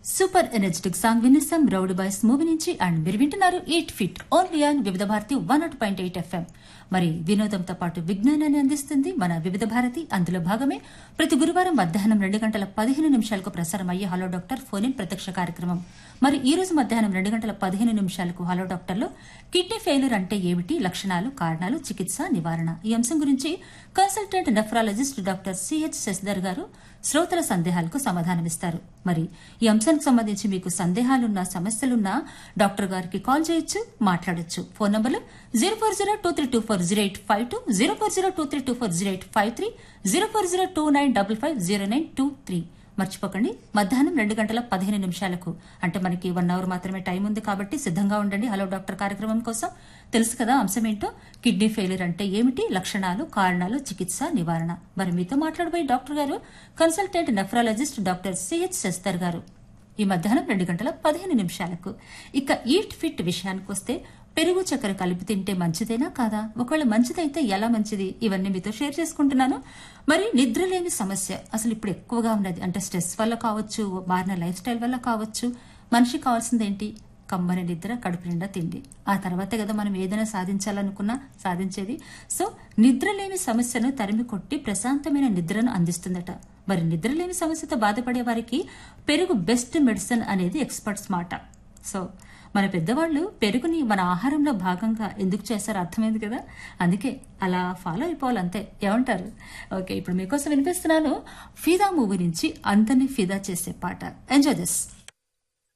super energetic song వినిసం Rowdy Boys movie నుంచి and మీరు వింటున్నారు eight fit only on Vividh Bharati one nought point eight FM మరి వినోదంతో పాటు విజ్ఞానాన్ని అందిస్తుంది మన వివిధ భారతి అందులో భాగమే ప్రతి గురువారం మధ్యాహ్నం రెండు గంటల పదిహేను నిమిషాలకు ప్రసారం అయ్యే హలో డాక్టర్ ఫోన్ ఇన్ ప్రత్యక్ష కార్యక్రమం మరి ఈ రోజు మధ్యాహ్నం రెండు గంటల పదిహేను నిమిషాలకు హలో డాక్టర్లో కిడ్నీ ఫెయిల్యూర్ అంటే ఏమిటి లక్షణాలు కారణాలు చికిత్స నివారణ ఈ అంశం గురించి consultant nephrologist doctor CH Shashidhar గారు శ్రోతల సందేహాలకు సమాధానమిస్తారు మరి ఈ అంశానికి సంబంధించి మీకు సందేహాలున్నా సమస్యలున్నా డాక్టర్ గారికి కాల్ చేయొచ్చు మాట్లాడొచ్చు ఫోన్ నంబర్లు zero four zero two three two four zero eight five two zero four zero two three two four zero eight five three zero four zero two nine double five zero nine two three మర్చిపోకండి మధ్యాహ్నం రెండు గంటల పదిహేను నిమిషాలకు అంటే మనకి one hour మాత్రమే time ఉంది కాబట్టి సిద్ధంగా ఉండండి హలో డాక్టర్ కార్యక్రమం కోసం తెలుసు కదా అంశం ఏంటో కిడ్నీ ఫెయిల్యూర్ అంటే ఏమిటి లక్షణాలు కారణాలు చికిత్స నివారణ మరి మీతో మాట్లాడబోయే డాక్టర్ గారు consultant nephrologist doctor CH Shashidhar గారు ఈ మధ్యాహ్నం రెండు గంటల పదిహేను నిమిషాలకు ఇక ఈట్ ఫిట్ విషయానికి వస్తే పెరుగు చక్కెర కలిపి తింటే మంచిదేనా కాదా ఒకవేళ మంచిదైతే ఎలా మంచిది ఇవన్నీ మీతో షేర్ చేసుకుంటున్నాను మరి నిద్రలేని సమస్య అసలు ఇప్పుడు ఎక్కువగా ఉన్నది అంటే స్ట్రెస్ వల్ల కావచ్చు మారిన లైఫ్ స్టైల్ వల్ల కావచ్చు మనిషి కావాల్సింది ఏంటి కమ్మని నిద్ర కడుపు నిండా తిండి ఆ తర్వాతే కదా మనం ఏదైనా సాధించాలనుకున్నా సాధించేది సో నిద్రలేని సమస్యను తరిమి కొట్టి ప్రశాంతమైన నిద్రను అందిస్తుందట మరి నిద్రలేని సమస్యతో బాధపడే వారికి పెరుగు బెస్ట్ మెడిసిన్ అనేది ఎక్స్పర్ట్స్ మాట సో మన పెద్దవాళ్ళు పెరుగుని మన ఆహారంలో భాగంగా ఎందుకు చేస్తారో అర్థమైంది కదా అందుకే అలా ఫాలో అయిపోవాలి అంతే ఏమంటారు ఓకే ఇప్పుడు మీకోసం వినిపిస్తున్నాను ఫిదా మూవీ నుంచి అంతని ఫిదా చేసే పాట ఎంజాయ్ దిస్